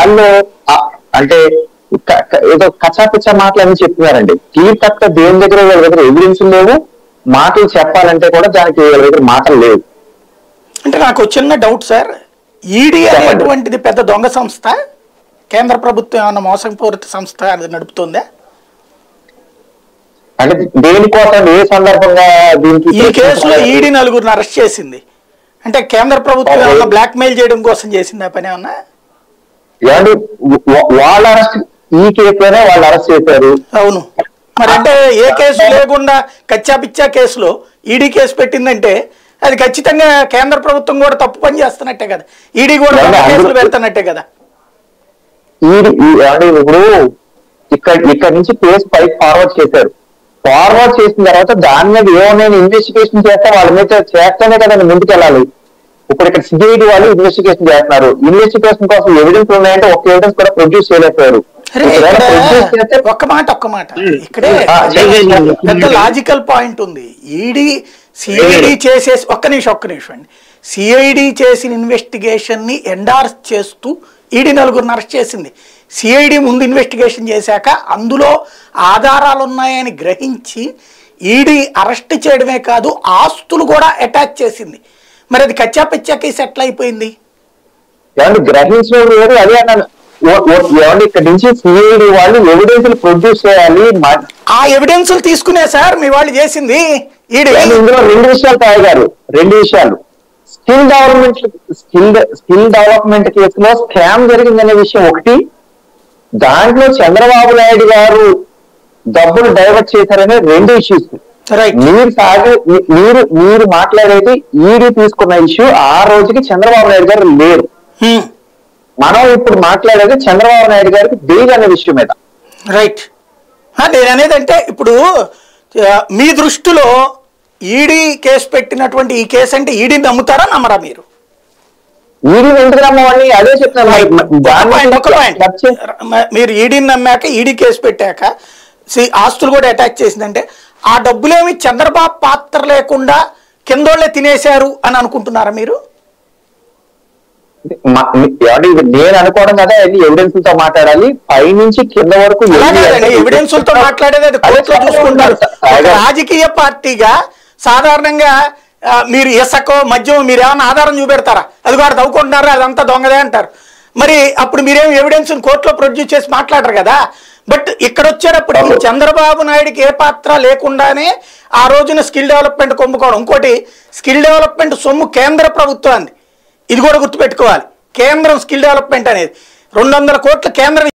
వాళ్ళు ఆ- అంటే క- క- ఏదో కచ్చాపిచ్చా మాటలని చెప్తున్నారండి క్లియర్ కట్ దేని దగ్గర వాళ్ళ దగ్గర ఎవిడెన్స్ లేవు మాటలు చెప్పాలంటే కూడా దానికి వాళ్ళ దగ్గర మాటలు లేవు అంటే నాకు చిన్న డౌట్ సార్ ఈడీ చెప్పండి. అనేటువంటిది పెద్ద దొంగ సంస్థ కేంద్ర ప్రభుత్వం ఏమన్నా మోసపూరిత సంస్థ అది నడుపుతుందా అంటే దేనికోసం ఏ సందర్భంగా దీనికి ఈ కేసులో ఈడీ నలుగురిని అరెస్ట్ చేసింది అంటే కేంద్ర ప్రభుత్వం ఏమన్నా బ్లాక్ మెయిల్ చేయడం కోసం చేసింది ఆ పని ఏమన్నా ఏమండి వా- వాళ్ళ అరెస్ట్ ఈ కేసులోనే వాళ్ళు అరెస్ట్ చేశారు అవును మరి అంటే ఏ కేసు లేకుండా కచ్చా పిచ్చా కేసులో ఈడీ కేసు పెట్టిందంటే అది ఖచ్చితంగా కేంద్ర ప్రభుత్వం కూడా తప్పు పని చేస్తున్నట్టే కదా ఈడీ కూడా అవును, తప్పు కేసులు అందులో- పెడుతున్నట్టే కదా ఈ ఈ- ఏమండి ఇప్పుడు ఇక్కడ ఇక్కడ నుంచి కేసు పైకి ఫార్వర్డ్ చేశారు ఫార్వర్డ్ చేసిన తర్వాత దాని మీద ఏమైనా ఇన్వెస్టిగేషన్ చేస్తే వాళ్ళ మీద చేస్తేనే కదండి ముందుకు వెళ్ళాలి ఇప్పుడు ఇక్కడ సిబిఐడి వాళ్ళు ఇన్వెస్టిగేషన్ చేస్తున్నారు ఇన్వెస్టిగేషన్ కోసం ఎవిడెన్స్ ఉన్నాయంటే ఒక ఎవిడెన్స్ కూడా ప్రొడ్యూస్ చేయలేకపోయారు అరే ఒకవేళ ఇక్కడ produce చేస్తే ఒక్క మాట ఒక్క మాట ఇక్కడే ఆ, చేయండి. పెద్ద లాజికల్ పాయింట్ ఉంది ఈడీ సిఐడి చేసేసి ఒక్క నిమిషం ఒక్క నిమిషం అండి సిఐడి చేసిన ఇన్వెస్టిగేషన్ ని ఎండార్స్ చేస్తూ ఈడీ నలుగురిని అరెస్ట్ చేసింది సిఐడి ముందు ఇన్వెస్టిగేషన్ చేశాక అందులో ఆధారాలు ఉన్నాయని గ్రహించి ఈడీ అరెస్ట్ చేయడమే కాదు ఆస్తులు కూడా అటాచ్ చేసింది మరి అది కచ్చా పిచ్చా కేసు ఎట్లా అయిపోయింది ఏమండి గ్రహించడం వేరు అదే అన్నాను ఓ- ఓ- ఏమండి ఇక్కడ నుంచి సిఐడి వాళ్ళు ఎవిడెన్స్ ప్రొడ్యూస్ చేయాలి మా- ఆ ఎవిడెన్సులు తీసుకునే సార్ మీ వాళ్ళు చేసింది ఈడీ ఏమండి ఇందులో రెండు విషయాలు తాగారు రెండు విషయాలు skill development skill skill development కేసులో స్కామ్ జరిగిందనే విషయం ఒకటి దాంట్లో చంద్రబాబు నాయుడు గారు డబ్బులు డైవర్ట్ చేశారనే రెండు ఇష్యూస్ రైట్ మీరు సాగి మీ- మీరు మీరు మాట్లాడేది ఈడీ తీసుకున్న ఇష్యూ ఆ రోజుకి చంద్రబాబు నాయుడు గారు లేరు హ్మ్. మనం ఇప్పుడు మాట్లాడేది చంద్రబాబు నాయుడు గారికి బెయిల్ అనే విషయం మీద రైట్ ఆ, నేను అనేది అంటే ఇప్పుడు ఆ, మీ దృష్టిలో ఈడీ కేసు పెట్టినటువంటి ఈ కేసు అంటే ఈడీని నమ్ముతారా నమ్మరా మీరు ఈడీ ఎందుకు రమ్మని అదే చెప్తున్నాను మరి ఒక దాన్ని point, ఒక point. చర్చ- మ- మీరు ఈడీని నమ్మాక ఈడీ కేసు పెట్టాక సి- ఆస్తులు కూడా అటాచ్ చేసిందంటే ఆ డబ్బులేమి చంద్రబాబు పాత్ర లేకుండా కిందోళ్ళే తినేశారు అని అనుకుంటున్నారా మీరు మా- ఏమండి ఇది నేను అనుకోవడం కదా అది ఎవిడెన్స్ తో మాట్లాడాలి పై నుంచి కింద వరకు ఎన్ని- అలాగే ఎవిడెన్సులతో మాట్లాడేది అది అదే కోర్టులో చూసుకుంటారు ఒక అదే. రాజకీయ పార్టీగా సాధారణంగా ఆ, మీరు ఇసకో మద్యం మీరు ఏమైనా ఆధారం చూపెడతారా అది కూడా తవ్వుకుంటున్నారా అదంతా దొంగదే అంటారు మరి అప్పుడు మీరేం ఎవిడెన్స్ కోర్టులో ప్రొడ్యూస్ చేసి మాట్లాడరు కదా బట్ ఇక్కడ వచ్చేటప్పటికి చంద్రబాబు నాయుడికి ఏ పాత్ర లేకుండానే ఆ రోజున స్కిల్ డెవలప్మెంట్ కుంభకోణం ఇంకోటి స్కిల్ డెవలప్మెంట్ సొమ్ము కేంద్ర ప్రభుత్వాన్ని ఇది కూడా గుర్తుపెట్టుకోవాలి కేంద్రం స్కిల్ డెవలప్మెంట్ అనేది రెండు వందల కోట్ల కేంద్రం